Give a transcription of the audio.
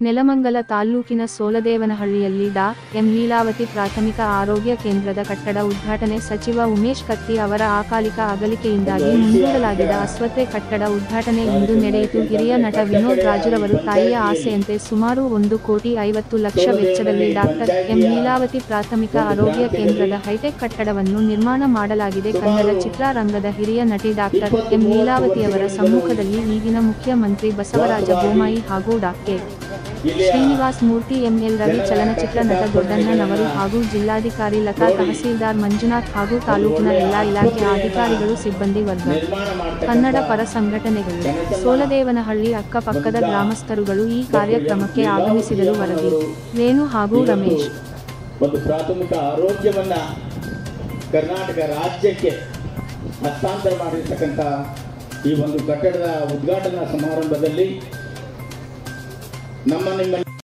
ನೆಲಮಂಗಲ ತಾಲ್ಲೂಕಿನ ಸೋಲದೇವನಹಳ್ಳಿಯಲ್ಲಿ ಡಾ ಎಂ ಲೀಲಾವತಿ ಪ್ರಾಥಮಿಕ ಆರೋಗ್ಯ ಕೇಂದ್ರದ ಕಟ್ಟಡ ಉದ್ಘಾಟನೆ ಸಚಿವ ಉಮೇಶ್ ಕತ್ತಿ ಅವರ ಅಕಾಲಿಕ ಅಗಲಿಕೆಯಿಂದಾಗಿ ಮುಂದೂಡಲಾಗಿದ್ದ ಆಸ್ಪತ್ರೆ ಕಟ್ಟಡ ಉದ್ಘಾಟನೆ ಇಂದು ನಡೆಯಿತು ಹಿರಿಯ ನಟ ವಿನೋದ್ ರಾಜುರವರು ತಾಯಿಯ ಆಸೆಯಂತೆ ಸುಮಾರು ಒಂದು ಕೋಟಿ ಐವತ್ತು ಲಕ್ಷ ವೆಚ್ಚದಲ್ಲಿ ಡಾಕ್ಟರ್ ಎಂ ಲೀಲಾವತಿ ಪ್ರಾಥಮಿಕ ಆರೋಗ್ಯ ಕೇಂದ್ರದ ಹೈಟೆಕ್ ಕಟ್ಟಡವನ್ನು ನಿರ್ಮಾಣ ಮಾಡಲಾಗಿದೆ ಕನ್ನಡ ಚಿತ್ರರಂಗದ ಹಿರಿಯ ನಟಿ ಡಾಕ್ಟರ್ ಎಂ ಲೀಲಾವತಿಯವರ ಸಮ್ಮುಖದಲ್ಲಿ ಈಗಿನ ಮುಖ್ಯಮಂತ್ರಿ ಬಸವರಾಜ ಬೊಮ್ಮಾಯಿ ಹಾಗೂ ಡಾಕ್ಟರ್ ಶ್ರೀನಿವಾಸ್ ಮೂರ್ತಿ ಎಂಎಲ್ ರವಿ ಚಲನಚಿತ್ರ ನಟ ದೊಡ್ಡಣ್ಣನವರು ಹಾಗೂ ಜಿಲ್ಲಾಧಿಕಾರಿ ಲತಾ ತಹಸೀಲ್ದಾರ್ ಮಂಜುನಾಥ್ ಹಾಗೂ ತಾಲೂಕಿನ ಎಲ್ಲಾ ಇಲಾಖೆಯ ಅಧಿಕಾರಿಗಳು ಸಿಬ್ಬಂದಿ ವರ್ಗ ಕನ್ನಡ ಪರ ಸಂಘಟನೆಗಳು ಸೋಲದೇವನಹಳ್ಳಿ ಅಕ್ಕಪಕ್ಕದ ಗ್ರಾಮಸ್ಥರುಗಳು ಈ ಕಾರ್ಯಕ್ರಮಕ್ಕೆ ಆಗಮಿಸಿದರು ವರದಿ ರೇಣು ಹಾಗೂ ರಮೇಶ್ ಒಂದು ಪ್ರಾಥಮಿಕ ಆರೋಗ್ಯವನ್ನ ಕರ್ನಾಟಕ ರಾಜ್ಯಕ್ಕೆ ಹಸ್ತಾಂತರ ಮಾಡಿರ್ತಕ್ಕಂಥ ಈ ಒಂದು ಕಟ್ಟಡದ ಉದ್ಘಾಟನಾ ಸಮಾರಂಭದಲ್ಲಿ ನಮ್ಮ ನಿಮ್ಮ